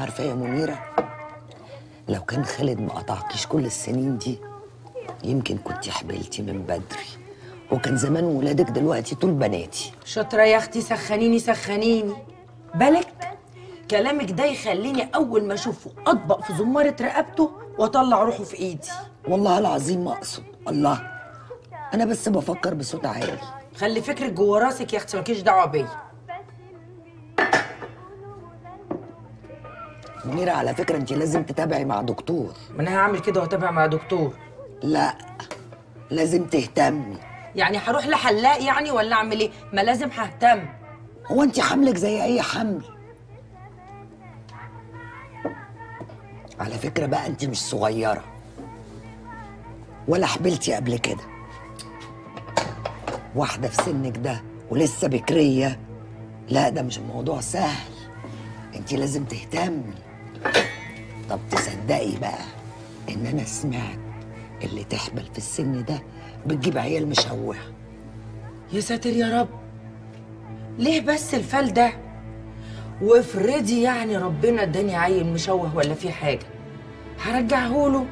عارفه يا منيره لو كان خالد ما قطعكيش كل السنين دي يمكن كنت حبلتي من بدري وكان زمان ولادك دلوقتي طول بناتي شاطرة يا اختي سخنيني سخنيني بالك كلامك ده يخليني اول ما اشوفه اطبق في زمارة رقبته واطلع روحه في ايدي والله العظيم ما اقصد الله انا بس بفكر بصوت عالي خلي فكرك جوه راسك يا اختي مالكيش دعوه بيا منيره على فكره انت لازم تتابعي مع دكتور ما انا هعمل كده واتابع مع دكتور لا لازم تهتمي يعني هروح لحلاق يعني ولا اعمل ايه ما لازم ههتم هو انت حملك زي اي حمل على فكره بقى انت مش صغيره ولا حبلتي قبل كده واحده في سنك ده ولسه بكريه لا ده مش الموضوع سهل انت لازم تهتمي طب تصدقي بقى ان انا سمعت اللي تحبل في السن ده بتجيب عيال مشوهه يا ساتر يا رب ليه بس الفال ده وافرضي يعني ربنا اداني عيل مشوه ولا في حاجه هرجعهوله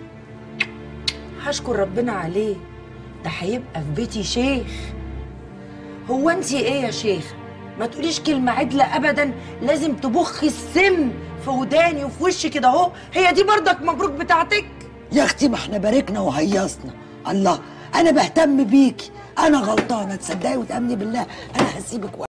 هشكر ربنا عليه ده هيبقى في بيتي شيخ هو انت ايه يا شيخ ما تقوليش كلمه عدله ابدا لازم تبخي السم في وداني وفي وشي كده اهو هي دي برضك مبروك بتاعتك يا اختي ما احنا باركنا وهيصنا الله انا بهتم بيكي انا غلطانه تصدقي وتامني بالله انا هسيبك